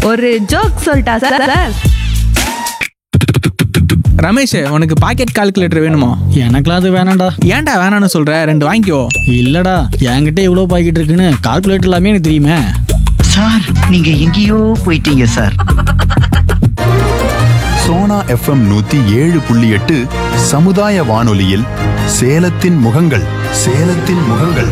ஒரு ஜோக் சொல்லிட்டா sir sir Ramesh உனக்கு பாக்கெட் கால்குலேட்டர் வேணுமா எனக்குலாம் அது வேணாம்டா ஏன்டா வேணாம்னு சொல்ற ரெண்டு வாங்கிக்கோ இல்லடா என்கிட்ட இவ்வளோ பாக்கெட் இருக்குன்னு கால்குலேட்டர் எல்லாமே எனக்கு தெரியுமே சார் நீங்க எங்கேயோ போயிட்டீங்க சார் சோனா எஃப்எம் நூத்தி ஏழு புள்ளி எட்டு சமுதாய வானொலியில் சேலத்தின் முகங்கள் சேலத்தின் முகங்கள்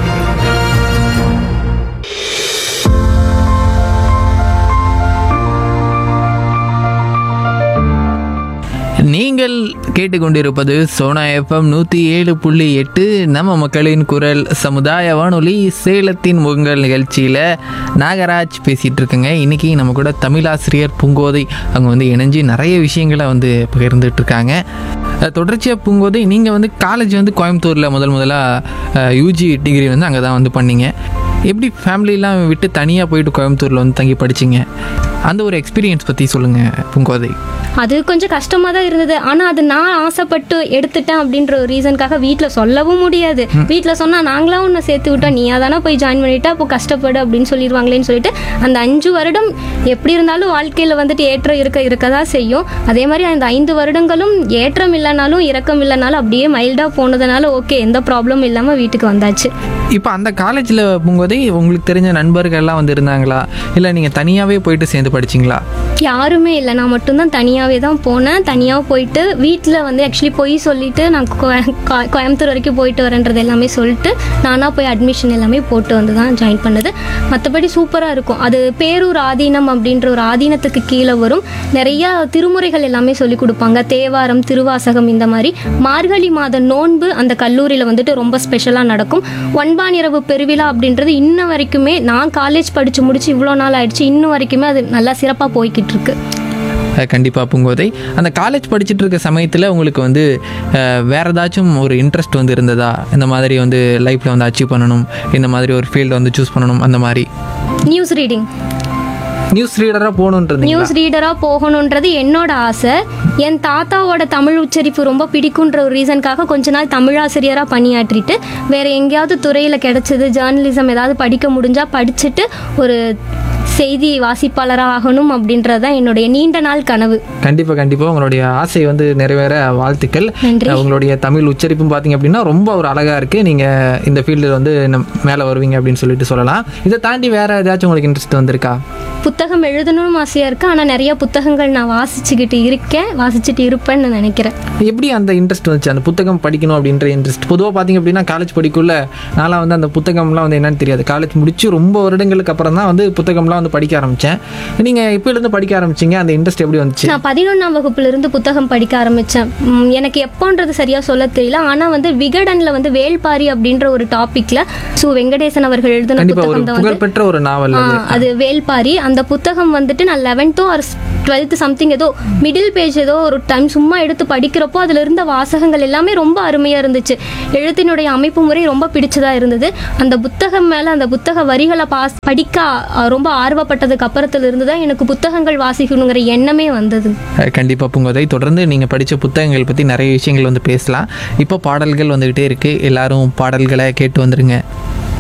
நீங்கள் கேட்டுக்கொண்டிருப்பது சோனா எஃப்எம் நூற்றி ஏழு புள்ளி எட்டு நம்ம மக்களின் குரல் சமுதாய வானொலி சேலத்தின் முகங்கள் நிகழ்ச்சியில் நாகராஜ் பேசிகிட்டு இருக்குங்க இன்றைக்கி நம்ம கூட தமிழாசிரியர் பூங்கோதை அவங்க வந்து இணைஞ்சு நிறைய விஷயங்களை வந்து பகிர்ந்துட்டு இருக்காங்க அஹ் தொடர்ச்சியாக பூங்கோதை நீங்கள் வந்து காலேஜ் வந்து கோயம்புத்தூரில் முதல் முதலாக யூஜி டிகிரி வந்து அங்கே தான் வந்து பண்ணீங்க எப்படி ஃபேமிலிலாம் விட்டு தனியாக போயிட்டு கோயம்புத்தூரில் வந்து தங்கி படிச்சீங்க அந்த ஒரு எக்ஸ்பீரியன்ஸ் பற்றி சொல்லுங்கள் பூங்கோதை அது கொஞ்சம் கஷ்டமாக தான் இருந்தது ஆனால் அது நான் ஆசைப்பட்டு எடுத்துட்டேன் அப்படின்ற ஒரு ரீசனுக்காக வீட்டில் சொல்லவும் முடியாது வீட்டில் சொன்னால் நாங்களாம் உன்னை சேர்த்து விட்டோம் நீயா தானே போய் ஜாயின் பண்ணிட்டா அப்போ கஷ்டப்படு அப்படின்னு சொல்லிடுவாங்களேன்னு சொல்லிட்டு அந்த அஞ்சு வருடம் எப்படி இருந்தாலும் வாழ்க்கையில் வந்துட்டு ஏற்றம் இருக்க இருக்க தான் செய்யும் அதே மாதிரி அந்த ஐந்து வருடங்களும் ஏற்றம் இல்லைனாலும் இறக்கம் இல்லைனாலும் அப்படியே மைல்டாக போனதுனால ஓகே எந்த ப்ராப்ளமும் இல்லாமல் வீட்டுக்கு வந்தாச்சு இப்போ அந்த காலேஜில் போகும்போதே உங்களுக்கு தெரிஞ்ச நண்பர்கள்லாம் வந்து இருந்தாங்களா இல்லை நீங்கள் தனியாகவே போயிட்டு சேர்ந்து படிச்சிங்களா யாருமே இல்லை நான் மட்டும்தான் தனியாகவே தான் போனேன் தனியாக போயிட்டு வீட்டில் வந்து ஆக்சுவலி போய் சொல்லிட்டு நான் கோய- கோ- கோயம்புத்தூர் வரைக்கும் போயிட்டு வரேன்றது எல்லாமே சொல்லிட்டு நானாக போய் அட்மிஷன் எல்லாமே போட்டு வந்து தான் ஜாயின் பண்ணது மற்றபடி சூப்பராக இருக்கும் அது பேரூர் ஆதீனம் அப்படின்ற ஒரு ஆதீனத்துக்கு கீழே வரும் நிறைய திருமுறைகள் எல்லாமே சொல்லி கொடுப்பாங்க தேவாரம் திருவாசகம் இந்த மாதிரி மார்கழி மாத நோன்பு அந்த கல்லூரியில் வந்துட்டு ரொம்ப ஸ்பெஷலாக நடக்கும் ஒன்பானிரவு பெருவிழா அப்படின்றது இன்ன வரைக்குமே நான் காலேஜ் படித்து முடிச்சு இவ்வளோ நாள் ஆயிடுச்சு இன்னும் வரைக்குமே அது நல்லா சிறப்பாக போய்கிட்டு இருக்கு கண்டிப்பாக பூங்கோதை அந்த காலேஜ் படிச்சுட்டு இருக்க சமயத்தில் உங்களுக்கு வந்து அஹ், வேற ஏதாச்சும் ஒரு இன்ட்ரெஸ்ட் வந்து இருந்ததா இந்த மாதிரி வந்து லைஃப்பில் வந்து அச்சீவ் பண்ணணும் இந்த மாதிரி ஒரு ஃபீல்டை வந்து சூஸ் பண்ணணும் அந்த மாதிரி நியூஸ் ரீடிங் நியூஸ் ரீடராக போகணுன்றது நியூஸ் ரீடராக போகணுன்றது என்னோட ஆசை என் தாத்தாவோட தமிழ் உச்சரிப்பு ரொம்ப பிடிக்குன்ற ஒரு ரீசனுக்காக கொஞ்ச நாள் தமிழாசிரியராக பணியாற்றிட்டு வேற எங்கேயாவது துறையில் கிடைச்சது ஜேர்னலிசம் ஏதாவது படிக்க முடிஞ்சா படிச்சுட்டு ஒரு செய்தி வாசிப்பாளராக ஆகணும் அப்படின்றது தான் என்னுடைய நீண்ட நாள் கனவு கண்டிப்பாக கண்டிப்பாக உங்களுடைய ஆசை வந்து நிறைவேற வாழ்த்துக்கள் நன்றி. அஹ், உங்களுடைய தமிழ் உச்சரிப்பும் பார்த்தீங்க அப்படின்னா ரொம்ப ஒரு அழகாக இருக்குது நீங்கள் இந்த ஃபீல்டில் வந்து மேலே வருவீங்க அப்படின்னு சொல்லிட்டு சொல்லலாம் இதை தாண்டி வேறு ஏதாச்சும் உங்களுக்கு இன்ட்ரெஸ்ட் வந்திருக்கா புத்தகம் எழுதணும்னு ஆசையாக இருக்கு ஆனால் நிறைய புத்தகங்கள் நான் வாசிச்சுக்கிட்டு இருக்கேன் வாசிச்சுட்டு இருப்பேன்னு நான் நினைக்கிறேன் எப்படி அந்த இன்ட்ரெஸ்ட் வந்துச்சு அந்த புத்தகம் படிக்கணும் அப்படின்ற இன்ட்ரெஸ்ட் பொதுவாக பார்த்தீங்க அப்படின்னா காலேஜ் படிக்குள்ள நான்லாம் வந்து அந்த புத்தகம்லாம் வந்து என்னன்னு தெரியாது காலேஜ் முடிச்சு ரொம்ப வருடங்களுக்கு அப்புறம் தான் வந்து புத்தகம்லாம் வந்து படிக்க ஆரம்பித்தேன் நீங்கள் எப்போலேருந்து படிக்க ஆரம்பிச்சீங்க அந்த இன்ட்ரெஸ்ட் எப்படி வந்துச்சு நான் பதினொன்றாம் வகுப்புலேருந்து புத்தகம் படிக்க ஆரம்பித்தேன் எனக்கு எப்போன்றது சரியாக சொல்ல தெரியல ஆனால் வந்து விகடனில் வந்து வேள்பாரி அப்படின்ற ஒரு டாப்பிக்கில் சு வெங்கடேசன் அவர்கள் எழுதின கண்டிப்பாக ஒரு புத்தகம் தான் வந்து புகழ்பெற்ற ஒரு நாவல் ஆ, அது அது வேள்பாரி அந்த புத்தகம் வந்துட்டு நான் லெவன்த்தோ ஆர் டுவெல்த்து சம்திங் ஏதோ மிடில் பேஜ் ஏதோ ஒரு டைம் சும்மா எடுத்து படிக்கிறப்போ அதில் இருந்த வாசகங்கள் எல்லாமே ரொம்ப அருமையாக இருந்துச்சு எழுத்தினுடைய அமைப்பு முறை ரொம்ப பிடிச்சதாக இருந்தது அந்த புத்தகம் மேலே அந்த புத்தக வரிகளை பாஸ் படிக்க ஆ, ரொம்ப ஆர்வப்பட்டதுக்கு அப்புறத்துல இருந்து தான் எனக்கு புத்தகங்கள் வாசிக்கணுங்கிற எண்ணமே வந்தது கண்டிப்பாக பூங்கோதை தொடர்ந்து நீங்கள் படித்த புத்தகங்கள் பற்றி நிறைய விஷயங்கள் வந்து பேசலாம் இப்போ பாடல்கள் வந்துக்கிட்டே இருக்குது எல்லாரும் பாடல்களை கேட்டு வந்துருங்க